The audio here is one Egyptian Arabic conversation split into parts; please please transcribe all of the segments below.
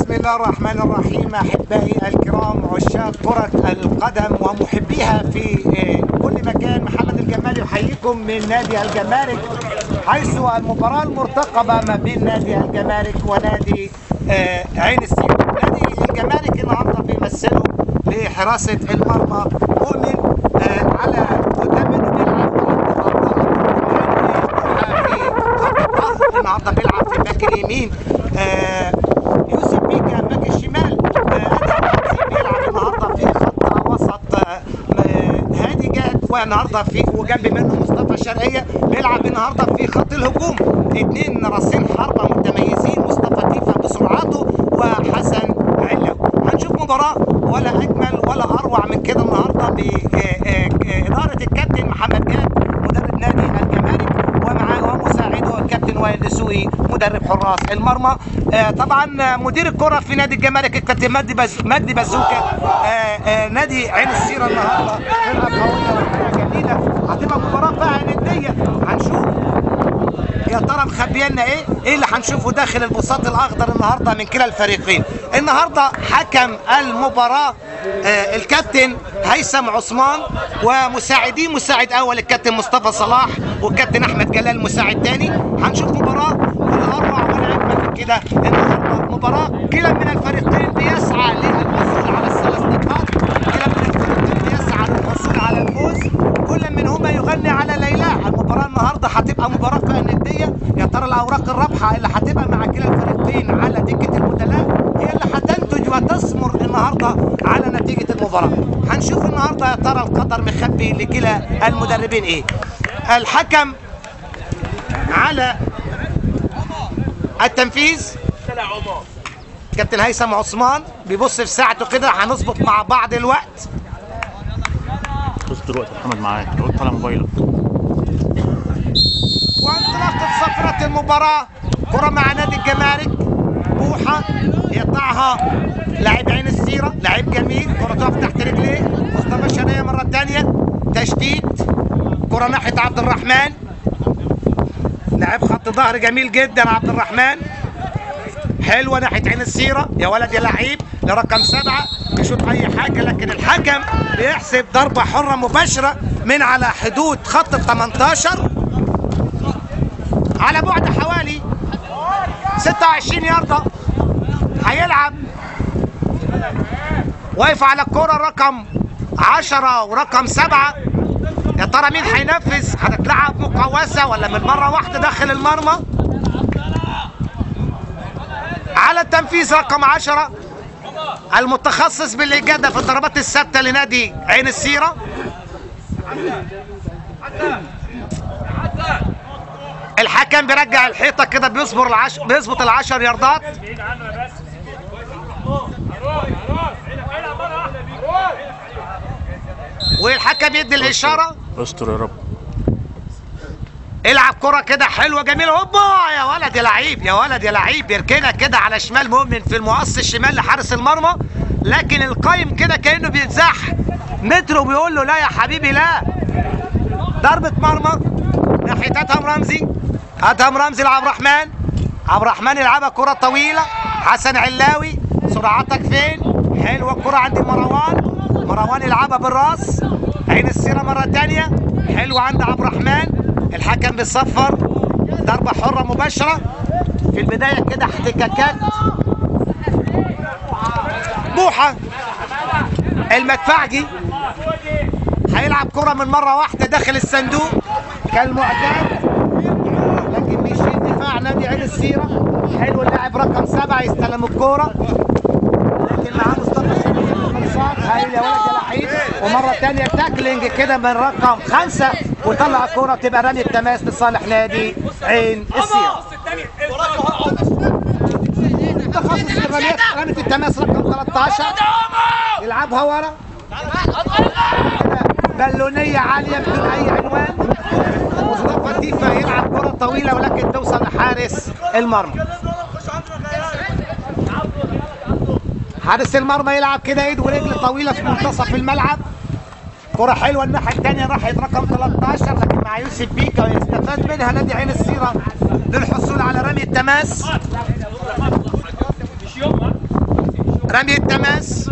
بسم الله الرحمن الرحيم احبائي الكرام عشاق كرة القدم ومحبيها في آه، كل مكان محمد الجمالي يحييكم من نادي الجمارك حيث المباراة المرتقبة ما بين نادي الجمارك ونادي آه، عين السيرة نادي الجمارك النهارده بيمثله لحراسة المرمى مؤمن آه، على قدام منه بيلعب النهارده بيلعب في باك اليمين آه، يوسف بيكا باك الشمال آه، ادهم حمزي بيلعب النهارده في خط وسط آه، آه، هادي جاد والنهارده في وجنب منه مصطفى شرقيه بيلعب النهارده في خط الهجوم اثنين راسين حربه متميزين مصطفى تيفا بسرعته وحسن علاوي هنشوف مباراه ولا اجمل ولا اروع من كده النهارده باداره الكابتن محمد جاد مدرب نادي الجمارك ومعاه ومساعده الكابتن وائل دسوقي مدرب حراس المرمى آه طبعا مدير الكره في نادي الجمارك الكابتن مجدي بز... مجدي بزوكه آه آه نادي عين السيره النهارده فرقه قويه وفرقه جميله هتبقى مباراه فيها نديه هنشوف يا ترى مخبينا لنا ايه؟ ايه اللي هنشوفه داخل البساط الاخضر النهارده من كلا الفريقين؟ النهارده حكم المباراه آه الكابتن هيثم عثمان ومساعديه مساعد اول الكابتن مصطفى صلاح والكابتن احمد جلال مساعد تاني هنشوف مباراه ولا اروع ولا اجمل من كده النهارده مباراه كلا من الفريقين بيسعى للحصول على الثلاث نقاط كلا من الفريقين بيسعى للحصول على الفوز كل منهما يغني على ليلى المباراه النهارده هتبقى مباراه فيها نديه يا ترى الاوراق الرابحه اللي هتبقى مع كلا الفريقين على دكه البدلاء هي اللي هتنتج وتثمر النهارده على نتيجه المباراه هنشوف النهارده يا ترى القدر مخبي لكلا المدربين ايه الحكم على التنفيذ كابتن هيثم عثمان بيبص في ساعته كده هنظبط مع بعض الوقت بص دلوقتي محمد معاك لو طالع موبايلك وانطلاقة صفرة المباراة كرة مع نادي الجمارك بوحة يقطعها لاعب عين السيرة لاعب جميل كرة تقف تحت رجليه مصطفى شرقية مرة تانية تشديد كرة ناحية عبد الرحمن لاعب خط ظهر جميل جدا عبد الرحمن حلوة ناحية عين السيرة يا ولد يا لعيب لرقم سبعة يشوط أي حاجة لكن الحكم بيحسب ضربة حرة مباشرة من على حدود خط ال 18 على بعد حوالي 26 ياردة هيلعب واقف على الكرة رقم 10 ورقم 7 يا ترى مين هينفذ هتتلعب مقوسة ولا من مرة واحدة داخل المرمى على التنفيذ رقم 10 المتخصص بالإجادة في الضربات الثابتة لنادي عين السيرة الحكم بيرجع الحيطة كده بيصبر العش... بيظبط العشر ياردات والحكم يدي الإشارة استر يا رب العب كرة كده حلوة جميلة هوبا يا ولد يا لعيب يا ولد يا لعيب يركنها كده على شمال مؤمن في المقص الشمال لحارس المرمى لكن القايم كده كأنه بيتزح متر وبيقول له لا يا حبيبي لا ضربة مرمى ناحية أدهم رمزي أدهم رمزي لعبد الرحمن عبد الرحمن يلعبها كرة طويلة حسن علاوي سرعتك فين حلوة الكرة عند مروان مروان يلعبها بالراس عين السيرة مرة تانية حلوة عند عبد الرحمن الحكم بيصفر ضربة حرة مباشرة في البداية كده احتكاكات بوحة المدفعجي هيلعب كرة من مرة واحدة داخل الصندوق كالمعتاد لكن بيشيل دفاع نادي عين السيرة حلو اللاعب رقم سبعة يستلم الكرة لكن معاه مصطفى شريف في الخلصات هايل يا ولد يا لعيب ومرة تانية تاكلينج كده من رقم خمسة وطلع الكرة تبقى رمي التماس لصالح نادي عين السيرة تخصص الرميات رمية التماس رقم 13 يلعبها ورا بالونية عالية بدون أي عنوان مصطفى تيفا يلعب كرة طويلة ولكن توصل لحارس المرمى حارس المرمى يلعب كده ايد ورجل طويلة في منتصف الملعب كرة حلوة الناحية الثانية راحت رقم 13 لكن مع يوسف بيكا ويستفاد منها نادي عين السيرة للحصول على رمي التماس رمي التماس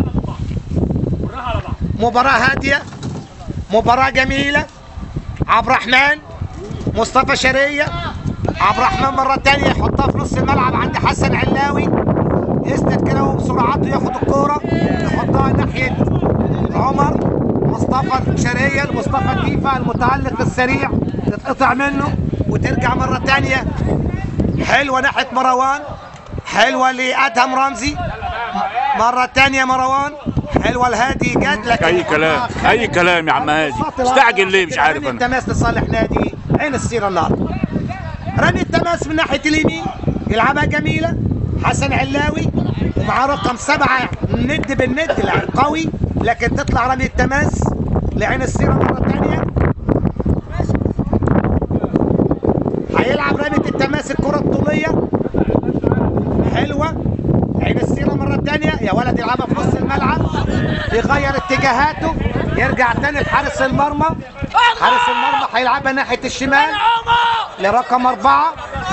مباراة هادية مباراة جميلة عبد الرحمن مصطفى شرية عبد الرحمن مرة تانية يحطها في نص الملعب عند حسن علاوي يسند كده وبسرعته ياخد الكورة يحطها ناحية عمر مصطفى شرية مصطفى تيفا المتعلق السريع تتقطع منه وترجع مرة تانية حلوة ناحية مروان حلوة لأدهم رمزي مرة تانية مروان حلوة الهادي جد لكن اي كلام اي كلام يا عم هادي استعجل ليه مش عارف رمي انا التماس لصالح نادي عين السيرة النهارده رمي التماس من ناحية اليمين يلعبها جميلة حسن علاوي ومعاه رقم سبعة ند بالند لاعب قوي لكن تطلع رمي التماس لعين السيرة مرة تانية هيلعب رمية التماس الكرة الطولية حلوة عين السيرة مرة تانية يا ولد يلعبها في نص الملعب يغير اتجاهاته يرجع تاني لحارس المرمى حارس المرمى هيلعبها ناحية الشمال لرقم أربعة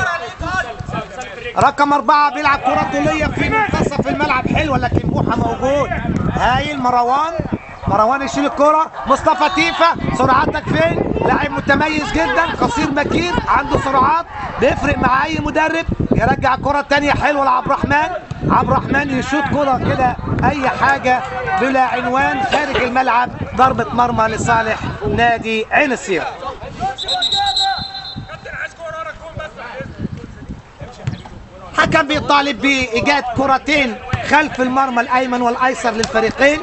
رقم أربعة بيلعب كرة طولية في منتصف الملعب حلوة لكن بوحة موجود هايل مروان مروان يشيل الكرة مصطفى تيفا سرعتك فين لاعب متميز جدا قصير مكير عنده سرعات بيفرق مع اي مدرب يرجع الكرة التانية حلوة لعبد الرحمن عبد الرحمن يشوط كرة كده اي حاجة بلا عنوان خارج الملعب ضربة مرمى لصالح نادي عين السيرة حكم بيطالب بإيجاد كرتين خلف المرمى الأيمن والأيسر للفريقين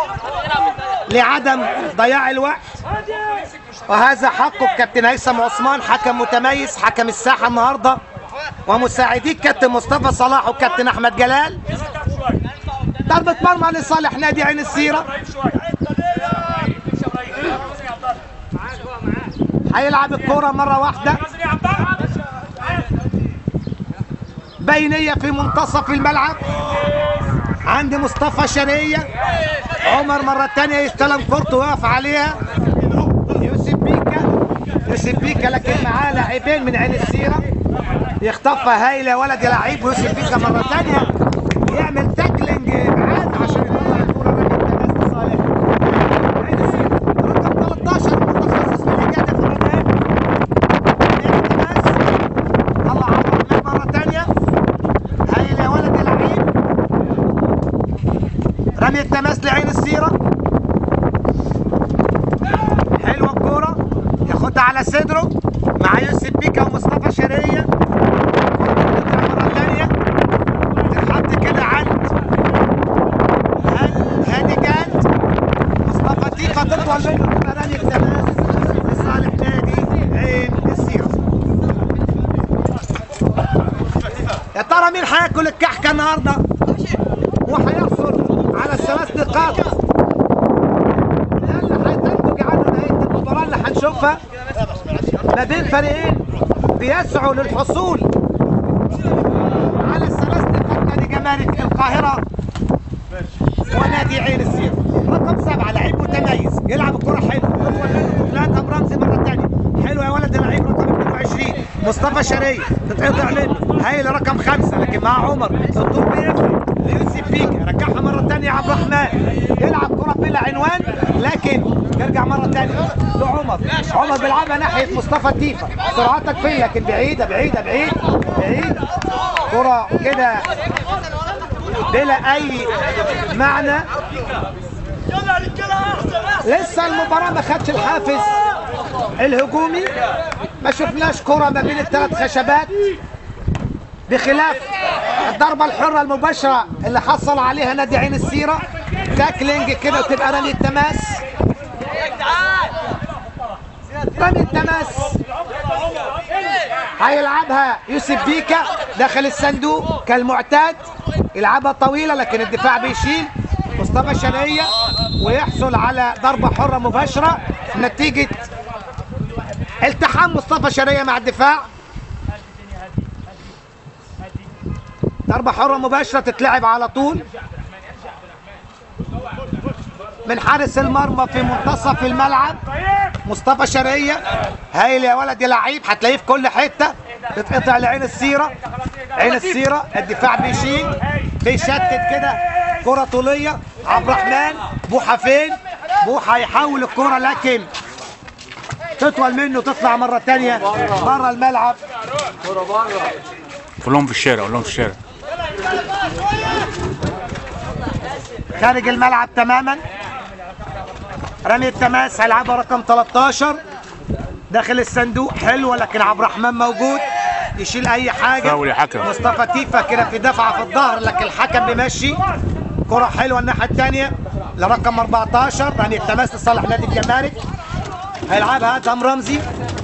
لعدم ضياع الوقت وهذا حقه الكابتن هيثم عثمان حكم متميز حكم الساحة النهاردة ومساعديه الكابتن مصطفى صلاح والكابتن أحمد جلال ضربة مرمى لصالح نادي عين السيرة هيلعب الكرة مرة واحدة بينية في منتصف الملعب عند مصطفى شرية عمر مرة تانية يستلم كورته ويقف عليها يوسف بيكا يوسف بيكا لكن معاه لاعبين من عين السيرة يخطفها هايل يا ولد يا لعيب ويوسف بيكا مرة تانية يعمل تاكلينج بعاد عشان يطلع الكورة رمي التماس لصالح عين السيرة رقم 13 متخصص في الإجادة في الرميات رمي التماس طلع عبد الرحمن مرة تانية هايل يا ولد يا لعيب رمي التماس لعين السيرة حلوة الكورة ياخدها على صدره مع يوسف بيكا ومصطفى شرية تطلع مرة تانية تتحط كده عند هاد- هادي جاد مصطفى تيفا تطول منه تبقى رمي التماس لصالح نادي عين السيرة يا ترى مين هياكل الكحكة النهارده؟ وهيحصل على الثلاث نقاط ده اللي هينتج عنه نهايه المباراه اللي هنشوفها ما بين فريقين بيسعوا للحصول على الثلاث نقاط نادي جمارك القاهره ونادي عين السيرة رقم سبعة لعيب متميز يلعب الكرة حلو تطول منه ثلاثة برمزي مرة تانية حلو يا ولد اللعيب رقم 22 مصطفى شريف تتقطع منه هايل رقم خمسة لكن مع عمر الدور بيفرق ليوسف بيكا رجعها مرة تانية عبد الرحمن يلعب كرة بلا عنوان لكن يرجع مرة تانية لعمر عمر بيلعبها ناحية مصطفى تيفا سرعتك فين لكن بعيدة بعيدة بعيد بعيد كرة كده بلا اي معنى لسه المباراة ما خدش الحافز الهجومي ما شفناش كرة ما بين الثلاث خشبات بخلاف الضربة الحرة المباشرة اللي حصل عليها نادي عين السيرة تاكلينج كده وتبقى رمي التماس رمي التماس هيلعبها يوسف بيكا داخل الصندوق كالمعتاد يلعبها طويلة لكن الدفاع بيشيل مصطفى شرقية ويحصل على ضربة حرة مباشرة نتيجة التحام مصطفى شرقية مع الدفاع ضربة حرة مباشرة تتلعب على طول من حارس المرمى في منتصف الملعب مصطفى شرقية هايل يا ولد يا لعيب هتلاقيه في كل حتة بتقطع لعين السيرة عين السيرة الدفاع بيشيل بيشتت كده كرة طولية عبد الرحمن بوحة فين بوحة يحاول الكرة لكن تطول منه تطلع مرة تانية بره الملعب كلهم في الشارع كلهم في الشارع خارج الملعب تماما رمي التماس هيلعبها رقم 13 داخل الصندوق حلوه لكن عبد الرحمن موجود يشيل اي حاجه فاول يا حكم. مصطفى تيفا كده في دفعه في الظهر لكن الحكم بيمشي كره حلوه الناحيه الثانيه لرقم 14 رمي التماس لصالح نادي الجمارك هيلعبها ادهم رمزي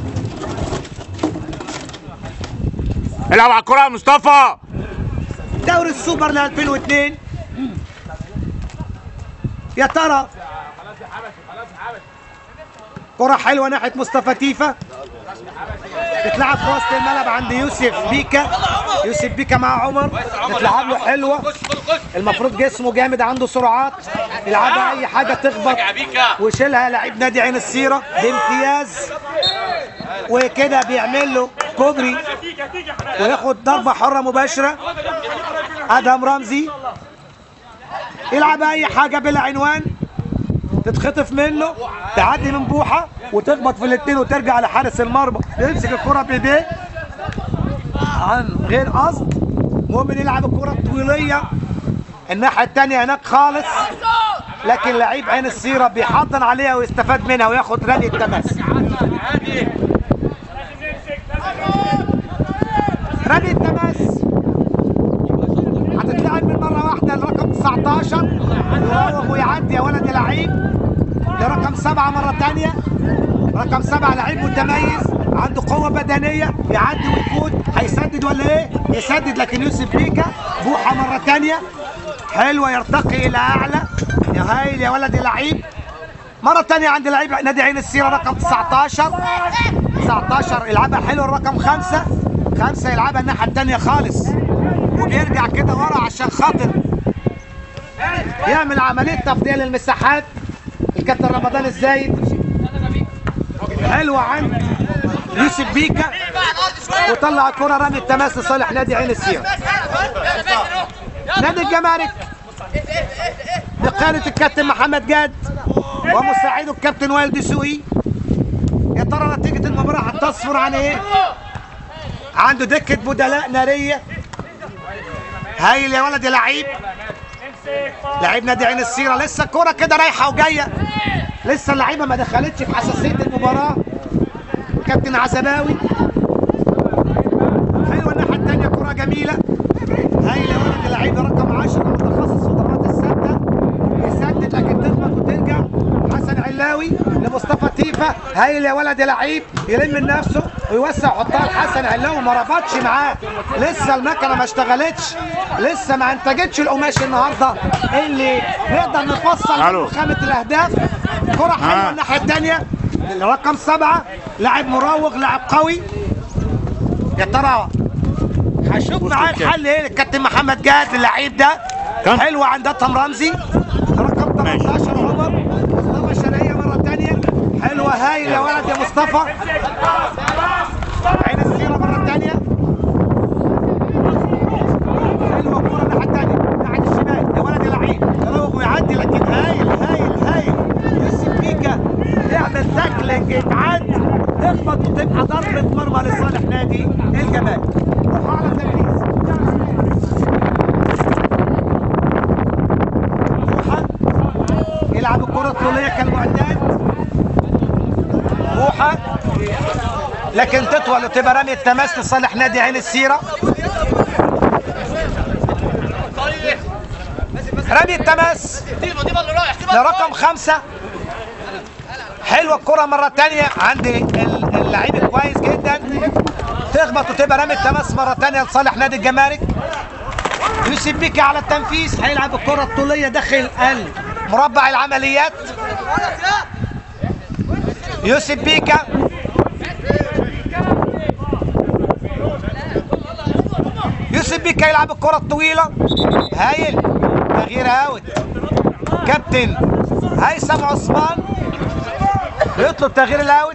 العب على الكرة يا مصطفى دوري السوبر ل 2002 يا ترى كرة حلوة ناحية مصطفى تيفا تتلعب في وسط الملعب عند يوسف بيكا يوسف بيكا مع عمر تتلعب له حلوة المفروض جسمه جامد عنده سرعات يلعبها أي حاجة تخبط ويشيلها لعيب نادي عين السيرة بامتياز وكده بيعمل له كوبري وياخد ضربة حرة مباشرة ادهم رمزي يلعب اي حاجة بلا عنوان تتخطف منه تعدي من بوحة وتخبط في الاثنين وترجع لحارس المرمى يمسك الكرة بايديه عن غير قصد مؤمن يلعب الكرة الطويلية الناحية التانية هناك خالص لكن لعيب عين السيرة بيحضن عليها ويستفاد منها وياخد رمي التماس رمي التماس هتتلعب من مرة واحدة لرقم 19 يراوغ ويعدي يا ولد يا لعيب لرقم سبعة مرة تانية رقم سبعة لعيب متميز عنده قوة بدنية يعدي ويفوت هيسدد ولا ايه؟ يسدد لكن يوسف بيكا بوحة مرة تانية حلوة يرتقي إلى أعلى يا هايل يا ولد يا لعيب مرة تانية عند لعيب نادي عين السيرة رقم 19 19 يلعبها حلو الرقم خمسة خمسة يلعبها الناحية التانية خالص وبيرجع كده ورا عشان خاطر يعمل عملية تفضيل المساحات الكابتن رمضان الزايد حلوة عند يوسف بيكا وطلع الكرة رمي التماس لصالح نادي عين السيرة نادي الجمارك بقيادة الكابتن محمد جاد ومساعده الكابتن وائل دسوقي يا ترى نتيجة المباراة هتصفر عن ايه؟ عنده دكة بدلاء نارية هايل يا ولد يا لعيب لعيب نادي عين السيرة لسه الكرة كده رايحة وجاية لسه اللعيبة ما دخلتش في حساسية المباراة كابتن عزباوي حلوة الناحية التانية كرة جميلة هايل يا ولد يا لعيب رقم 10 متخصص في ضربات الثابتة يسدد لكن تخبط وترجع حسن علاوي لمصطفى تيفا هايل يا ولد يا لعيب يلم من نفسه ويوسع يحطها لحسن علاوي ما ربطش معاه لسه المكنه ما اشتغلتش لسه ما انتجتش القماش النهارده اللي نقدر نفصل ألو. منه خامه الاهداف كره حلوه آه. الناحيه الثانيه رقم سبعه لاعب مراوغ لاعب قوي يا ترى هشوف وسط معاه الكام. الحل ايه الكابتن محمد جاد اللعيب ده كم؟ حلو عند ادهم رمزي رقم ماشي. 18 عمر مصطفى شرقيه مره ثانيه حلوه هايل يا ولد يا مصطفى عين السيره مره ثانيه حلوه كوره الناحيه الثانيه ناحيه الشمال يا ولد يا لعيب يراوغ ويعدي لكن هايل هايل هايل يوسف بيكا يعمل تاكلينج يتعدي تخبط وتبقى ضربه مرمى لصالح نادي الجمال روحوا على تنفيذ بوحة يلعب الكرة الطولية كالمعتاد بوحة لكن تطول وتبقى رمي التماس لصالح نادي عين السيرة رمي التماس لرقم خمسة حلوة الكرة مرة تانية عند ال- اللعيب كويس جدا تخبط وتبقى رمي التماس مرة تانية لصالح نادي الجمارك يوسف بيكي على التنفيذ هيلعب الكرة الطولية داخل مربع العمليات يوسف بيكا يوسف بيكا يلعب الكرة الطويلة هايل تغيير اوت كابتن هيثم عثمان يطلب تغيير الاوت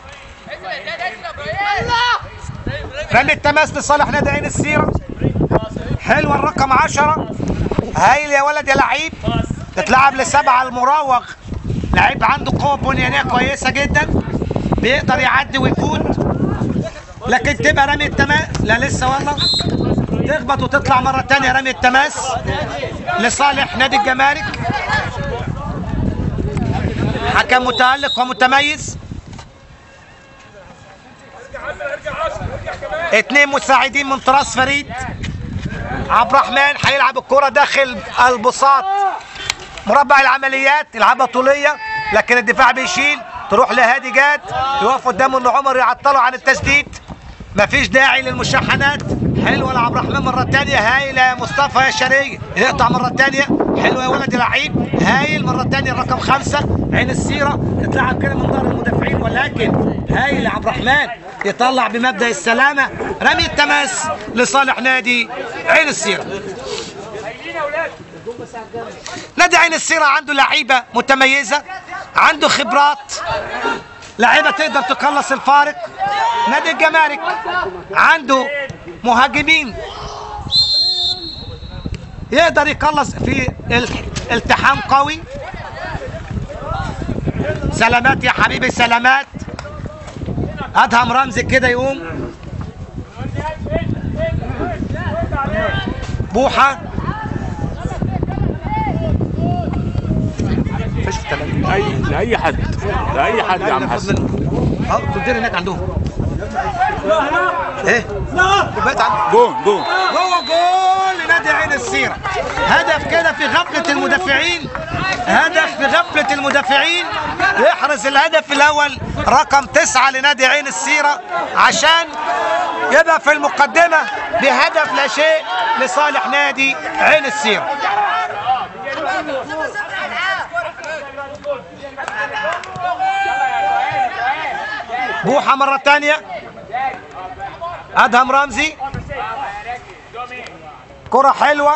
رمي التماس لصالح نادي عين السيرة حلوه الرقم 10 هايل يا ولد يا لعيب تتلعب لسبعه المراوغ لعيب عنده قوه بنيانيه كويسه جدا بيقدر يعدي ويفوت لكن تبقى رمي التماس لا لسه والله تخبط وتطلع مره تانية رمي التماس لصالح نادي الجمارك حكم متألق ومتميز اتنين مساعدين من طراز فريد عبد الرحمن هيلعب الكرة داخل البساط مربع العمليات يلعبها طولية لكن الدفاع بيشيل تروح لهادي جاد يقف قدامه ان عمر يعطله عن التسديد مفيش داعي للمشاحنات حلوه لعبد الرحمن مره تانية هايله يا مصطفى يا شرقية يقطع مره تانية حلوه يا ولد لعيب هايل مره تانية الرقم خمسة عين السيره تتلعب كده من ظهر المدافعين ولكن هايل يا عبد الرحمن يطلع بمبدا السلامه رمي التماس لصالح نادي عين السيره نادي عين السيره عنده لعيبه متميزه عنده خبرات لعيبه تقدر تقلص الفارق نادي الجمارك عنده مهاجمين يقدر يقلص في التحام قوي سلامات يا حبيبي سلامات ادهم رمزي كده يقوم بوحه مفيش في التلاجة. اي لاي حد لاي حد يا عم حسن اه الدير هناك عندهم ايه بقيت عند جون جون جوه جول لنادي عين السيرة هدف كده في غفلة المدافعين هدف في غفلة المدافعين يحرز الهدف الأول رقم تسعة لنادي عين السيرة عشان يبقى في المقدمة بهدف لا شيء لصالح نادي عين السيرة بوحة مرة تانية أدهم رمزي كرة حلوة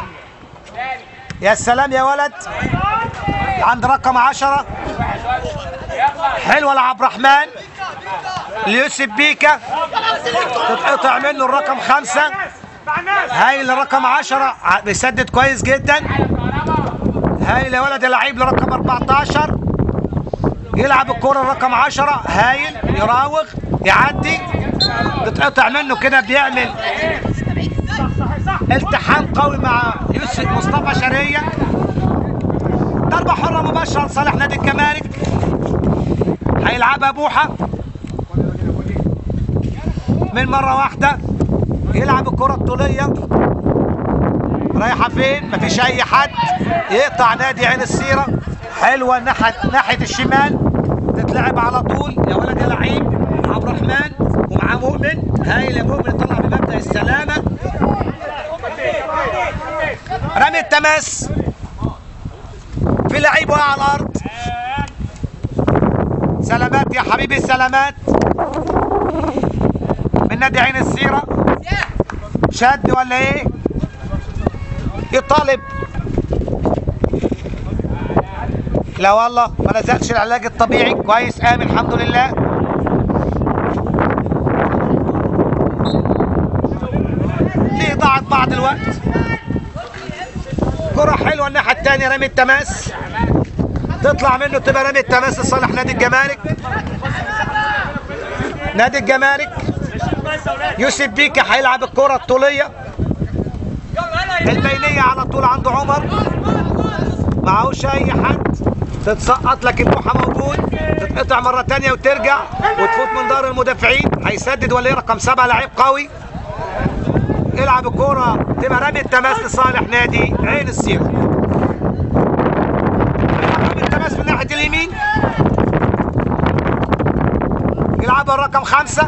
يا سلام يا ولد عند رقم عشرة حلوة لعبد الرحمن ليوسف بيكا تتقطع منه الرقم خمسة هايل لرقم عشرة ع- بيسدد كويس جدا هايل يا ولد اللعيب لرقم 14 يلعب الكرة الرقم 10 هايل يراوغ يعدي تتقطع منه كده بيعمل التحام قوي مع يوسف مصطفى شرية ضربة حرة مباشرة لصالح نادي الجمارك هيلعبها بوحة من مرة واحدة يلعب الكرة الطولية رايحة فين؟ مفيش أي حد يقطع نادي عين السيرة حلوة ناحية ناحية الشمال تتلعب على طول يا ولد يا لعيب عبد الرحمن ومعاه مؤمن هايل يا مؤمن يطلع بمبدأ السلامة رمي التماس في لعيب وقع على الأرض سلامات يا حبيبي سلامات من نادي عين السيرة شد ولا ايه يطالب لا والله ما نزلش العلاج الطبيعي كويس قام الحمد لله ليه ضاعت بعض الوقت كرة حلوة الناحية التانية رمي التماس تطلع منه تبقى رمي التماس لصالح نادي الجمارك نادي الجمارك يوسف بيكا هيلعب الكرة الطولية البينية على طول عند عمر معهوش أي حد تتسقط لكن موحى موجود تتقطع مرة تانية وترجع وتفوت من دار المدافعين هيسدد ولا ايه رقم سبعة لعيب قوي يلعب الكرة تبقى رمي التماس لصالح نادي عين السيرة رمي التماس من ناحية اليمين يلعبها الرقم خمسة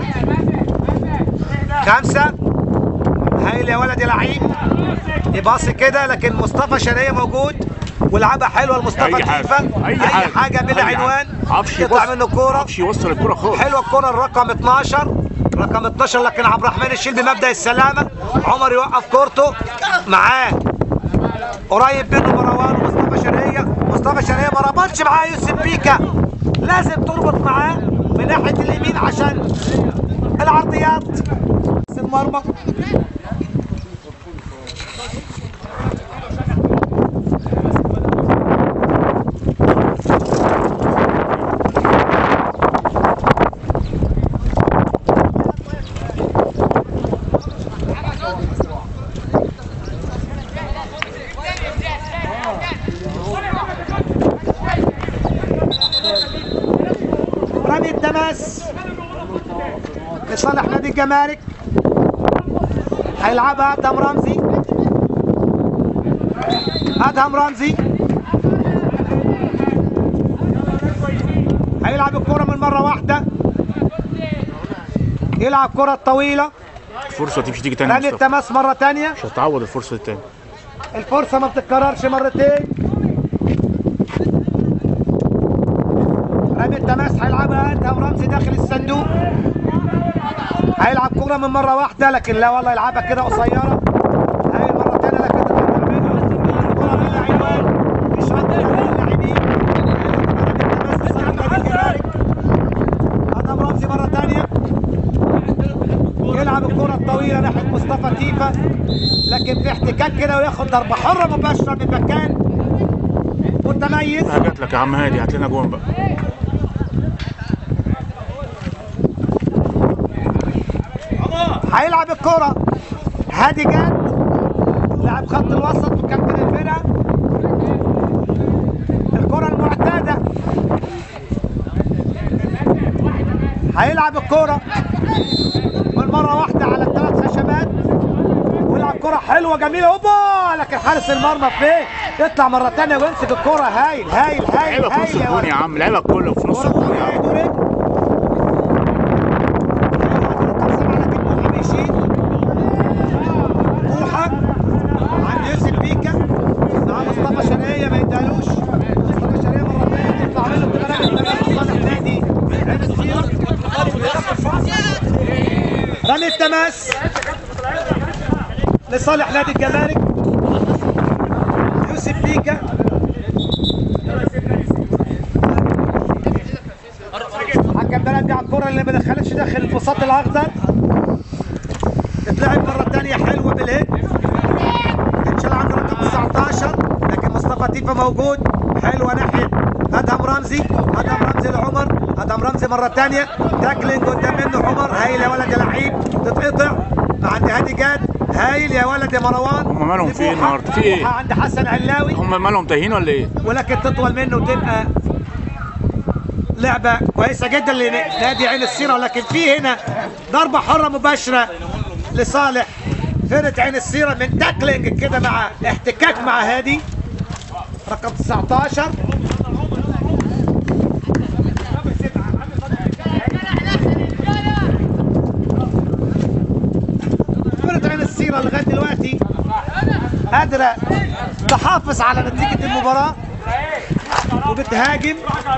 خمسة هايل يا ولد يا لعيب يباصي كده لكن مصطفى شرقية موجود ولعبها حلوه لمصطفى اي حاجه كيفه اي اي حاجه حاجه بلا أي حاجة. عنوان عفش يطلع يبص- منه كوره عفش يوصل الكرة خالص حلوه الكره الرقم 12 رقم 12 لكن عبد الرحمن يشيل بمبدا السلامه عمر يوقف كورته معاه قريب منه مروان ومصطفى شرقيه مصطفى شرقيه ما ربطش معاه يوسف بيكا لازم تربط معاه من ناحيه اليمين عشان العرضيات المرمى الجمارك هيلعبها ادهم رمزي ادهم رمزي هيلعب الكرة من مرة واحدة يلعب كرة طويلة الفرصه دي مش هتيجي تاني يا رمي مصطفى التماس مرة تانية مش هتعوض الفرصه دي تاني الفرصة ما بتتكررش مرتين رمي التماس هيلعبها ادهم رمزي داخل الصندوق هيلعب كرة من مرة واحدة لكن لا والله يلعبها كده قصيرة هاي مرة تانية لكن تتقطع منه الكرة من اللاعبين مش رد من اللاعبين رمي التماس لصالح نادي الجمارك ادهم رمزي مرة تانية يلعب الكرة الطويلة ناحية مصطفى تيفا لكن في احتكاك كده وياخد ضربة حرة مباشرة من مكان متميز جات لك يا عم هادي هات لنا جون بقى هيلعب الكرة هادي جاد لاعب خط الوسط وكابتن الفرقة الكرة المعتادة هيلعب الكرة من مرة واحدة على الثلاث خشبات ويلعب كرة حلوة جميلة هوبا لكن حارس المرمى فين يطلع مرة تانية ويمسك الكرة هايل هايل هايل لعيبه في نص هايل يا الجون ولد. يا عم لعيبه كله في نص كرة الجون طويلة يا عم يدوري. رقم سبعة لكن موحى بيشيل. موحى عند يوسف بيكا مع مصطفى شرقية ما يدالوش مصطفى شرقية مرة تانية تطلع منه بتبقى رمي التماس لصالح نادي عين السيرة. رمي التماس لصالح نادي الجمارك يوسف بيكا حكم بلدي على الكرة اللي ما دخلتش داخل البساط الأخضر تتلعب مرة تانية حلوة بالهيد تتشال عند رقم 19 لكن مصطفى تيفا موجود حلوة ناحية أدهم رمزي أدهم رمزي لعمر أدهم رمزي مرة تانية تاكلينج قدام منه عمر هايل يا ولد يا لعيب تتقطع عند هادي جاد هايل يا ولد يا مروان هم مالهم في إيه لبوحة. النهاردة؟ في إيه؟ بوحة عند حسن علاوي هم مالهم تايهين ولا ايه؟ ولكن تطول منه وتبقى لعبة كويسة جدا لنادي عين السيرة ولكن في هنا ضربة حرة مباشرة لصالح فرقة عين السيرة من تاكلينج كده مع احتكاك مع هادي رقم 19 فرقة عين السيرة لغاية دلوقتي قادرة تحافظ على نتيجة المباراة وبتهاجم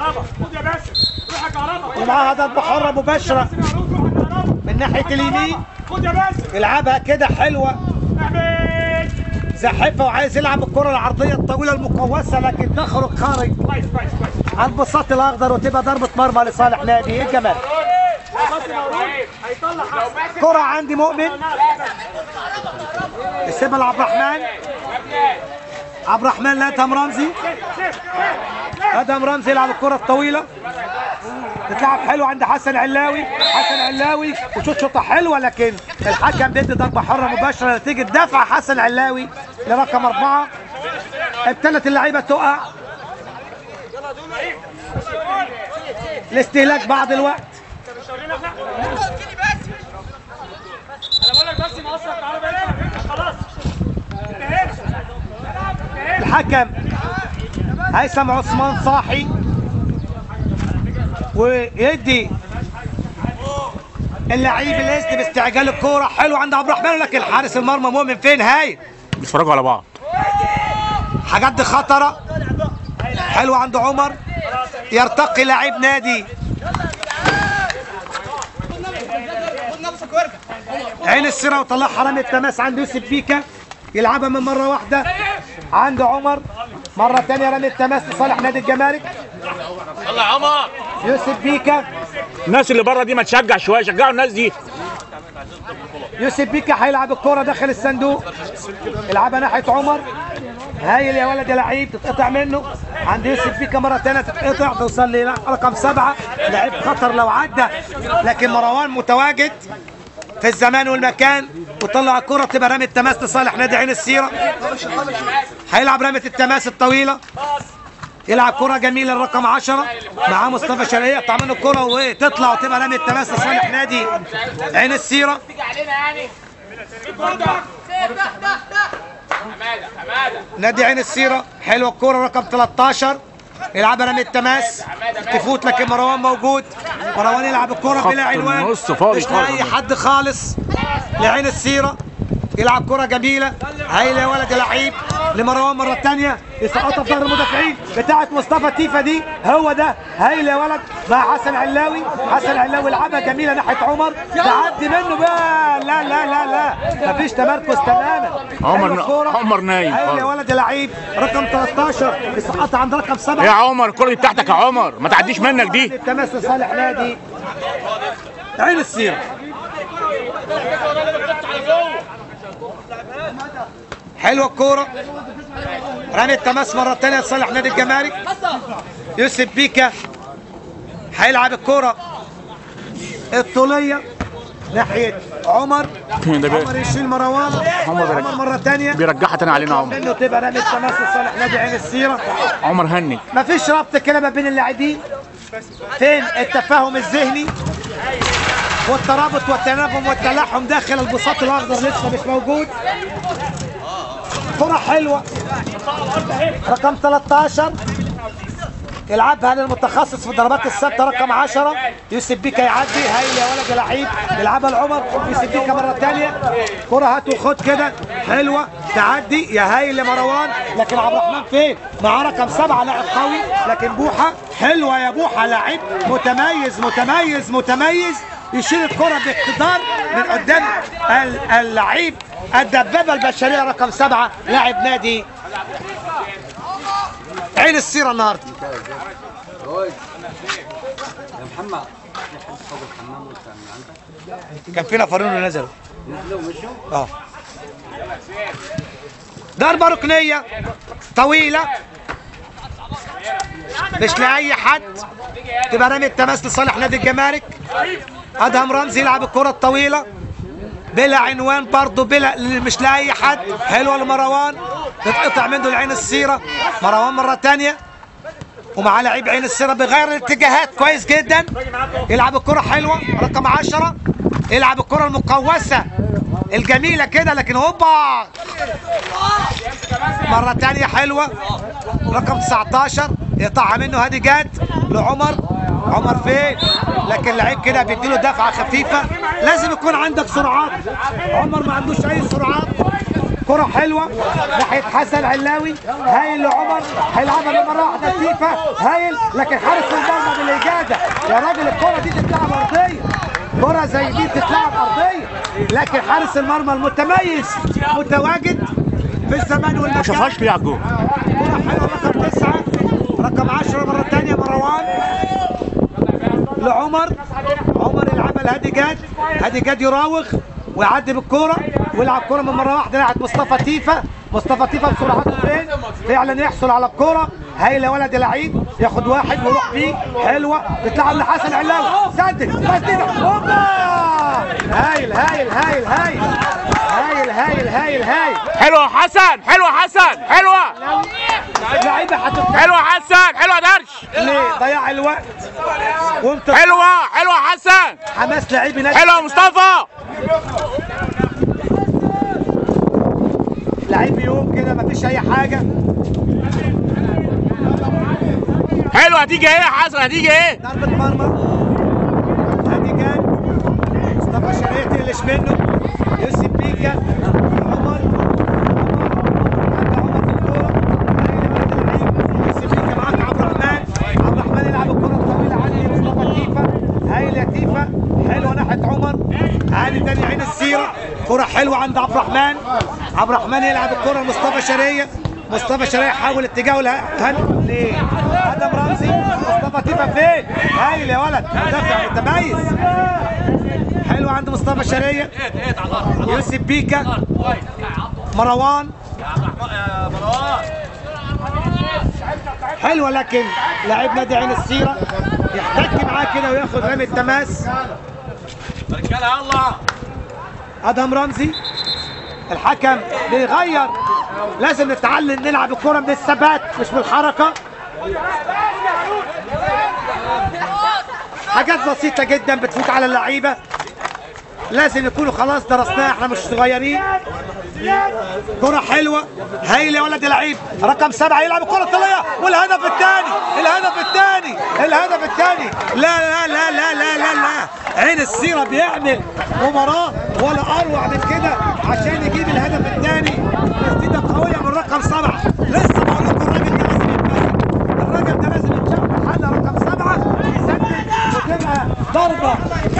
ومعاها ضربة حرة مباشرة من ناحية اليمين خد يا باسم يلعبها كده حلوة احمد زحفها وعايز يلعب الكرة العرضية الطويلة المقوسة لكن تخرج خارج كويس كويس كويس عن البساط الأخضر وتبقى ضربة مرمى لصالح نادي ايه الجمال هيطلع حسن كرة عندي مؤمن يسيبها لعبد الرحمن عبد الرحمن لادهم رمزي ادهم رمزي يلعب الكرة الطويلة تتلعب حلو عند حسن علاوي حسن علاوي وشوط شوطة حلوة لكن الحكم بيدي ضربة حرة مباشرة نتيجة دفع حسن علاوي لرقم أربعة ابتدت اللعيبة تقع لاستهلاك بعض الوقت انا بقول لك بس مقصر تعالى بقى خلاص انتهينا الحكم هيثم عثمان صاحي ويدي اللعيب الاذن باستعجال الكوره حلو عند عبد الرحمن لكن حارس المرمى مؤمن فين هاي بيتفرجوا على بعض حاجات دي خطره حلو عند عمر يرتقي لاعب نادي عين السيرة وطلع حرامي التماس عند يوسف بيكا يلعبها من مرة واحدة عند عمر مرة تانية رمي التماس لصالح نادي الجمارك يلا يا عمر يوسف بيكا الناس اللي بره دي ما تشجع شويه شجعوا الناس دي يوسف بيكا هيلعب الكرة داخل الصندوق يلعبها ناحية عمر هايل يا ولد يا لعيب تتقطع منه عند يوسف بيكا مرة تانية تتقطع توصل لرقم سبعة لعيب خطر لو عدى لكن مروان متواجد في الزمان والمكان وطلع الكرة تبقى رمي التماس لصالح نادي عين السيرة هيلعب رمية التماس الطويلة يلعب كرة جميلة الرقم 10 معاه مصطفى شرقية يقطع منه الكرة وتطلع وتبقى رمي التماس لصالح نادي عين السيرة نادي عين السيرة حلوة الكرة رقم 13 يلعبها رمي التماس تفوت لكن مروان موجود مروان يلعب الكرة خط بلا عنوان النص فاضي مش لاقي خالص. حد خالص لعين السيرة يلعب كرة جميلة هايلة يا ولد يا لعيب لمروان مرة تانية يسقطها في ظهر المدافعين بتاعة مصطفى تيفا دي هو ده هايلة يا ولد مع حسن علاوي حسن علاوي يلعبها جميلة ناحية عمر تعدي منه بقى لا لا لا لا مفيش تمركز تماما عمر حلوة الكرة. عمر نايم هايلة يا خالص. ولد يا لعيب رقم 13 يسقطها عند رقم 7 يا عمر الكرة دي بتاعتك يا عمر ما تعديش منك دي التماس لصالح نادي عين السيرة حلوه الكوره رمي التماس مره ثانيه لصالح نادي الجمارك يوسف بيكا هيلعب الكوره الطوليه ناحيه عمر ده بي- عمر يشيل مروان عمر بيرجع. عمر مره ثانيه بيرجعها تاني علينا عمر منه تبقى رمي التماس لصالح نادي عين السيره عمر هني مفيش ربط كده ما بين اللاعبين فين التفاهم الذهني والترابط والتناغم والتلاحم داخل البساط الاخضر لسه مش موجود كرة حلوة رقم 13 يلعبها للمتخصص في الضربات الثابته رقم 10 يوسف بيكا يعدي هايل يا ولد يا لعيب يلعبها لعمر يوسف بيكا مره ثانيه كره هات وخد كده حلوه تعدي يا هايل لمروان لكن عبد الرحمن فين؟ معاه رقم سبعه لاعب قوي لكن بوحه حلوه يا بوحه لاعب متميز متميز متميز يشيل الكره باقتدار من قدام ال- اللعيب الدبابه البشريه رقم سبعه لاعب نادي عين السيره النهارده يا محمد نحن فوق الحمام وانت من عندك كان في نفرين ونزلوا نزلوا ومشوا اه ضربة ركنية طويلة مش لأي حد تبقى رمي التماس لصالح نادي الجمارك أدهم رمزي يلعب الكرة الطويلة بلا عنوان برضه بلا مش لأي حد حلوة لمروان تتقطع منه العين السيرة مروان مرة تانية ومع لعيب عين السيرة بغير الاتجاهات كويس جدا يلعب الكرة حلوة رقم عشرة يلعب الكرة المقوسة الجميلة كده لكن هوبا مرة تانية حلوة رقم 19 يقطعها منه هادي جاد لعمر عمر فين لكن لعيب كده بيديله دفعة خفيفة لازم يكون عندك سرعات عمر ما عندوش أي سرعات كرة حلوة ناحية حسن علاوي هايل لعمر هيلعبها بمرة واحدة لتيفا هايل لكن حارس المرمى بالإجادة يا راجل الكرة دي تتلعب أرضية كرة زي دي تتلعب أرضية لكن حارس المرمى المتميز متواجد في الزمان ما والمكان شافهاش ليه على الجول كرة حلوة رقم تسعة رقم عشرة مرة تانية مروان لعمر عمر يلعبها لهادي جاد هادي جاد يراوغ ويعدي بالكرة ويلعب كرة من مرة واحدة ناحية مصطفى تيفا مصطفى تيفا بسرعته فين؟ فعلا يحصل على الكرة هايل يا ولد يا لعيب ياخد واحد ويروح فيه حلوة تتلعب لحسن علاوي سدد سدد هوبا هايل هايل هايل هايل هايل هايل هايل هايل حلوة حسن حلوة حسن حلوة لعيبة هتتكلم حلوة حسن حلوة درش ليه ضياع الوقت وانت حلوة حلوة حسن حماس لعيب نادي حلوة مصطفى لعيب يوم كده مفيش اي حاجه حلوة هتيجي ايه يا حسن هتيجي ايه ضربه مرمى هادي جان مصطفى شرقية تقلش منه يوسف بيكا عمر عند عمر في الكوره يوسف بيكا معاك عبد الرحمن عبد الرحمن يلعب الكره الطويله عالي مصطفى تيفا هايل يا تيفا حلوه ناحيه عمر عالي تاني عين السيره كره حلوه عند عبد الرحمن عبد الرحمن يلعب الكره لمصطفى شرقية مصطفى شرقية حاول اتجاهه لهن ليه ادم رمزي مصطفى تيفا فين هايل يا ولد مدافع متميز حلو عند مصطفى شرقية يوسف بيكا مروان حلوه لكن لاعب نادي عين السيره يحتك معاه كده وياخد رمي التماس رجاله يلا ادهم رمزي الحكم بيغير لازم نتعلم نلعب الكرة من الثبات مش من الحركة حاجات بسيطة جدا بتفوت على اللعيبة لازم يكونوا خلاص درسناها احنا مش صغيرين كرة حلوة هايلة يا ولد لعيب رقم سبعة يلعب الكرة الطولية والهدف الثاني الهدف الثاني الهدف الثاني لا لا لا لا لا لا لا عين السيرة بيعمل مباراة ولا أروع من كده عشان يجيب الهدف الثاني تسديدة قوية من رقم سبعة لسه بقول لكم الراجل ده لازم يتمسك الراجل ده لازم يتشاف محل رقم سبعة يسدد وتبقى ضربة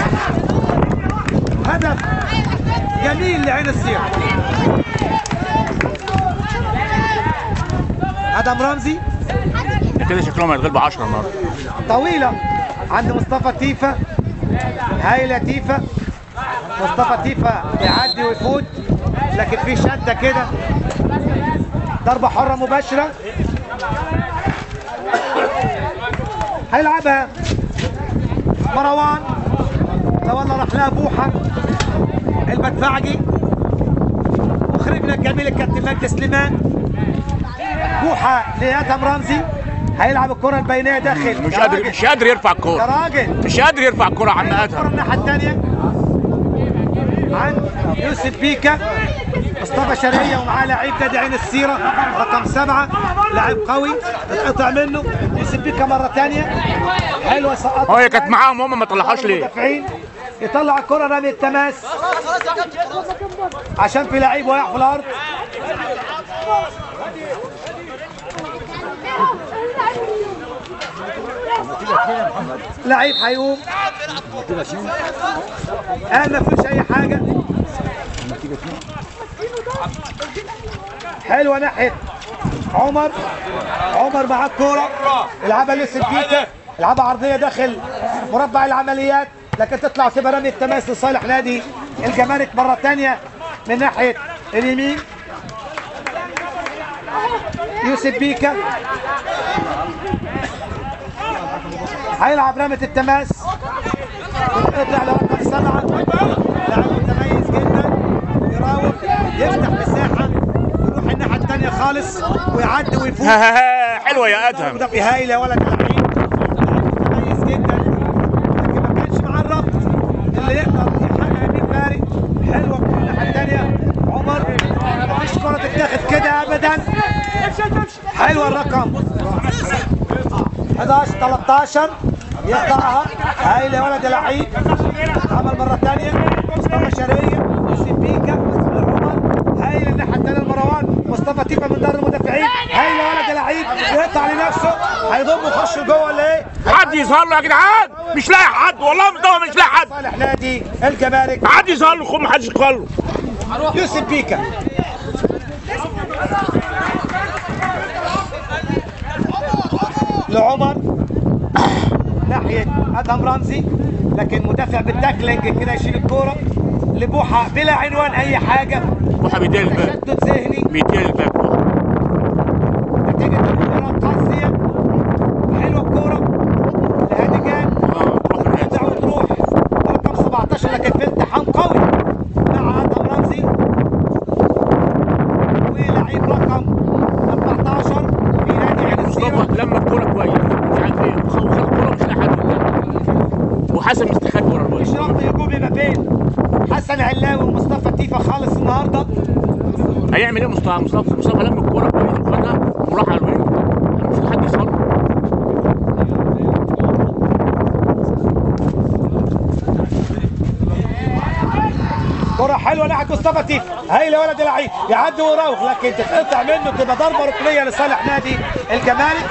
هدف جميل لعين السيرة ادم رمزي كده شكلهم هيتغلبوا 10 النهارده طويلة عند مصطفى تيفا هايلة تيفا مصطفى تيفا يعدي ويفوت لكن في شدة كده ضربة حرة مباشرة هيلعبها مروان تولى راح لها بوحة المدفعجي مخرجنا الجميل الكابتن مجدي سليمان بوحة لآدم رمزي هيلعب الكرة البينية داخل مش يا قادر راجل، مش قادر يرفع يا الكوره راجل مش قادر يرفع الكوره عم الكرة ادهم الناحية الثانية عن يوسف بيكا مصطفى شرقية ومعاه لعيب نادي عين السيرة رقم سبعة لاعب قوي اتقطع منه يوسف بيكا مرة ثانية حلوة سقطها هو هي كانت معاهم هم ما طلعهاش ليه المدافعين يطلع الكرة رمي التماس عشان في لعيب واقع في الأرض لعيب هيقوم اه ما فيش اي حاجه حلوه ناحيه عمر عمر معاه الكوره يلعبها لسه بيكا يلعبها عرضيه داخل مربع العمليات لكن تطلع وتبقى رمي التماس لصالح نادي الجمارك مره ثانيه من ناحيه اليمين يوسف بيكا هيلعب رمية التماس يطلع لرقم سبعة لاعب متميز جدا يراوغ يفتح مساحة يروح الناحية الثانية خالص ويعدي ويفوت حلوه يا ادهم ده في هايل يا ولد لعيب لاعب متميز جدا لكن ما كانش معاه الربط اللي يقدر يحقق يمين باري حلوة في الناحية الثانية عمر مفيش كرة تتاخد كده أبدا حلوة الرقم 11 13 يقطعها هايل يا ولد يا لعيب عمل مرة ثانية مصطفى شرقية يوسف بيكا لعمر هايل الناحية الثانية لمروان مصطفى تيفا من دار المدافعين هايل يا ولد يا لعيب يقطع لنفسه هيضم يخش جوه ولا ايه؟ حد يظهر له يا جدعان مش لاقي حد والله مش مش لاقي حد صالح نادي الجمارك حد يظهر له خد ما حدش يظهر له يوسف بيكا لعمر ناحية أدهم رمزي لكن مدافع بالتاكلينج كده يشيل الكورة لبوحة بلا عنوان أي حاجة بوحه بيدير الباب تشتت ذهني بيدير الباب نتيجة المباراة قاسية حلوة الكورة لهادي جان اه روح الناس ترجع وتروح رقم 17 لكن في التحام قوي مع ادم رمزي ولعيب رقم 14 في نادي عين السيرة مصطفى لما الكوره كويس مش عارف ايه وخ- وخد الكوره مش لاقي حد قدامه وحسن مستخبي ورا الوش مش ربط هجومي ما بين حسن علاوي ومصطفى تيفا خالص النهارده هيعمل ايه مصطفى مصطفى مصطفى لما الكوره كويس وخدها وراح على الوينج مش لاقي حد يوصل له. كرة حلوة ناحية مصطفى تيفا هايل يا ولد لعيب يعدي ويراوغ لكن تتقطع منه تبقى ضربة ركنية لصالح نادي الجمارك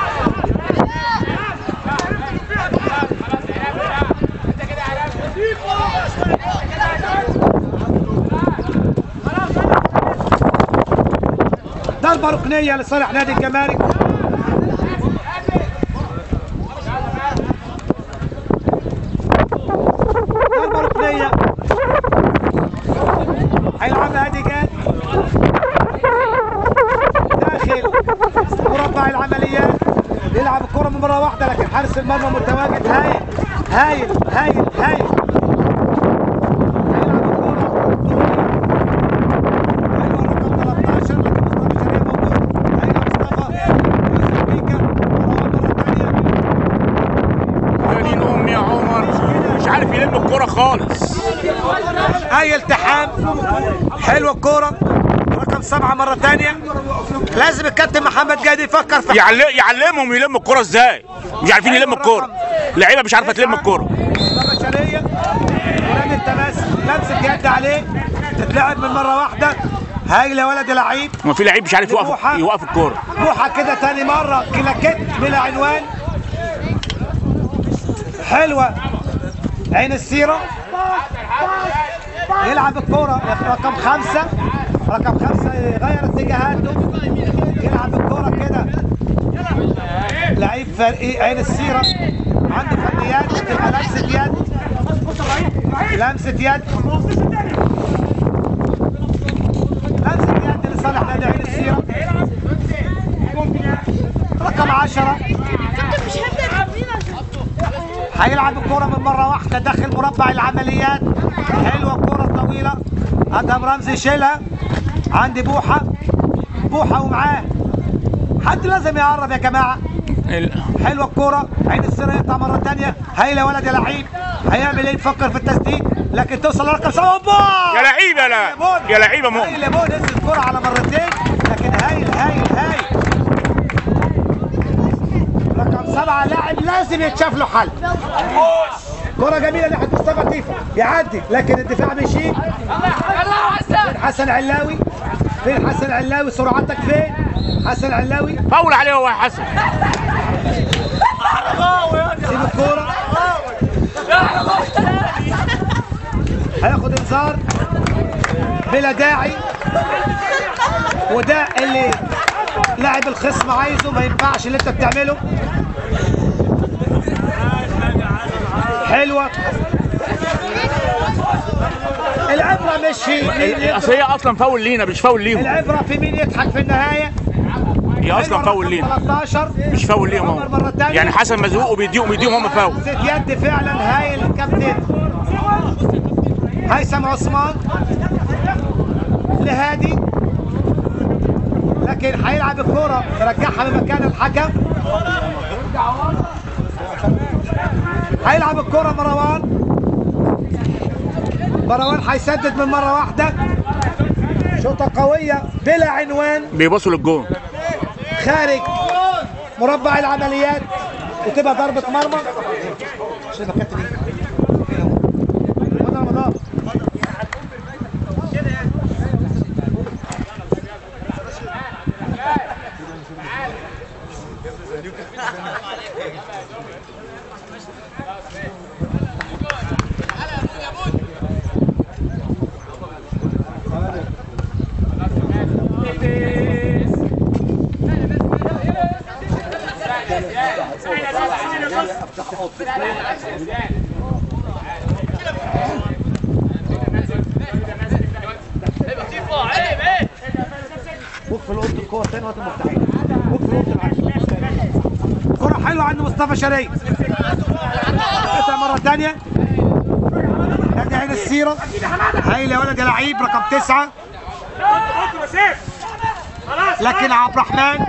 ضربة ركنية لصالح نادي الجمارك ضربة ركنية هيلعبها هادي جاد داخل مربع العمليات يلعب الكرة من مرة واحدة لكن حارس المرمى متواجد هايل هايل هايل هايل هيلعب الكرة أيوة رقم 13 لكن مصطفى شريف موجود أيوة مصطفى يوسف بيكا مروان تمام حلوه الكوره رقم سبعه مره ثانيه لازم الكابتن محمد جاد يفكر في يعل... يعلمهم يلموا الكوره ازاي مش عارفين يلموا الكوره لعيبه مش عارفه تلم الكوره بشريه ورامي التماس لمسه يد عليه تتلعب من مره واحده هايله ولد لعيب ما في لعيب مش عارف يوقف بوحة. يوقف الكوره بوحه كده تاني مره كلاكيت بلا عنوان حلوه عين السيره يلعب الكوره رقم خمسه رقم خمسه يغير اتجاهاته يلعب الكوره كده لعيب فريق عين السيره عنده فنيات تبقى لمسه يد لمسه يد لمسه يد لصالح نادي عين السيره رقم 10 مش هبدأ هيلعب الكرة من مرة واحدة داخل مربع العمليات حلوة الكرة طويلة أدهم رمزي يشيلها عندي بوحة بوحة ومعاه حد لازم يقرب يا جماعة ال- حلوة الكرة عين السيرة يقطع مرة تانية هايلة ولد يا لعيب هيعمل ايه يفكر في التسديد لكن توصل لرقم سبعة أوبا! يا لعيب يا لا يا لعيب يا مؤمن هايل مون نزل الكرة على مرتين لكن هايل هايل هايل رقم سبعة لاعب لازم يتشاف له حل كرة جميلة ناحية مصطفى لطيفة يعدي لكن الدفاع بيشيل فين حسن علاوي فين حسن علاوي سرعتك فين حسن علاوي فاول عليه هو يا حسن سيب الكورة هياخد انذار بلا داعي وده اللي لاعب الخصم عايزه ما ينفعش اللي انت بتعمله حلوة العبرة مش في مين اصل هي اصلا فاول لينا مش فاول ليهم العبرة في مين يضحك في النهاية هي اصلا فاول لينا 13 مش فاول ليهم عمر مرة هم تانية. يعني حسن مزوق وبيديهم بيديهم هم فاول ست يد فعلا هايل الكابتن هيثم عثمان لهادي لكن هيلعب الكرة يرجعها لمكان الحكم هيلعب الكرة مروان مروان هيسدد من مرة واحدة شوطة قوية بلا عنوان بيبصوا للجون خارج مربع العمليات وتبقى ضربة مرمى شايف كابتن ايه؟ رمضان رمضان وقف الأوضة الكورة تاني وقت المفتاحين وقف الأوضة العشرة كرة حلوة عند مصطفى شريف قطع مرة تانية نادي عين السيرة هايل يا ولد يا لعيب رقم تسعة حط مسير خلاص لكن عبد الرحمن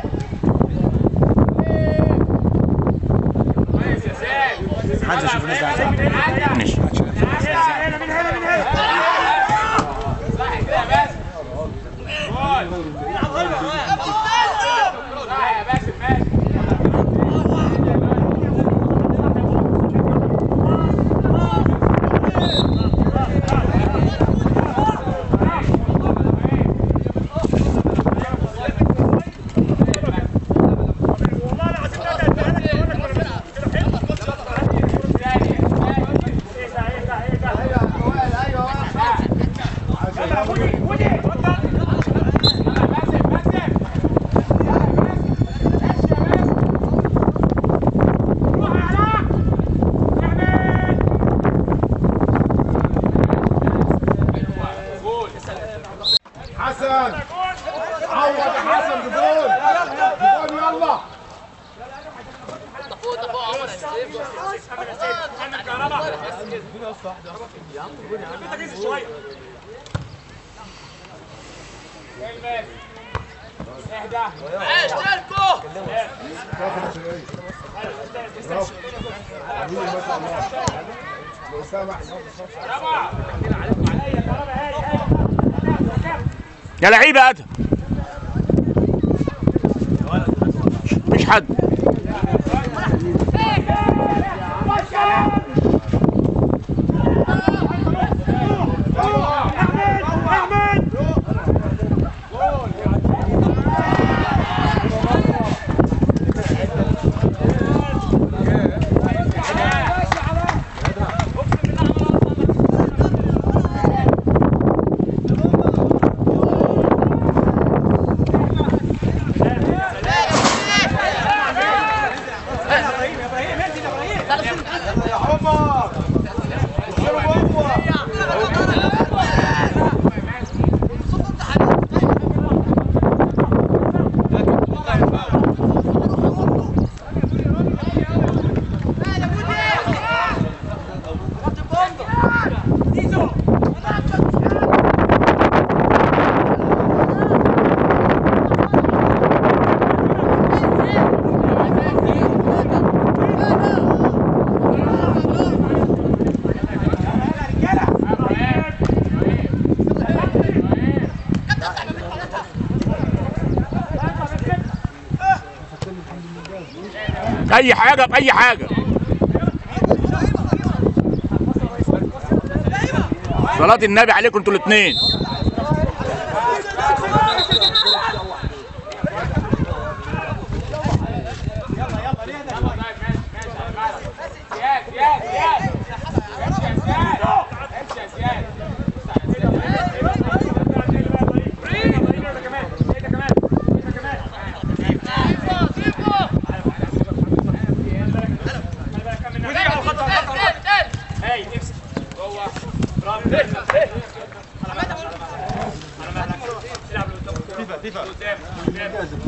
عايز اشوف الناس دي عايزة. ماشي هنا من هنا من هنا والله العظيم لا حسن عوض يا حسن جبون جبون يلا لو سامح يا لعيبه ادهم مفيش حد اي حاجه باي حاجه صلاة النبي عليكم انتوا الاثنين هاي امسك جوه برافو العب لقدام فيفا فيفا قدام قدام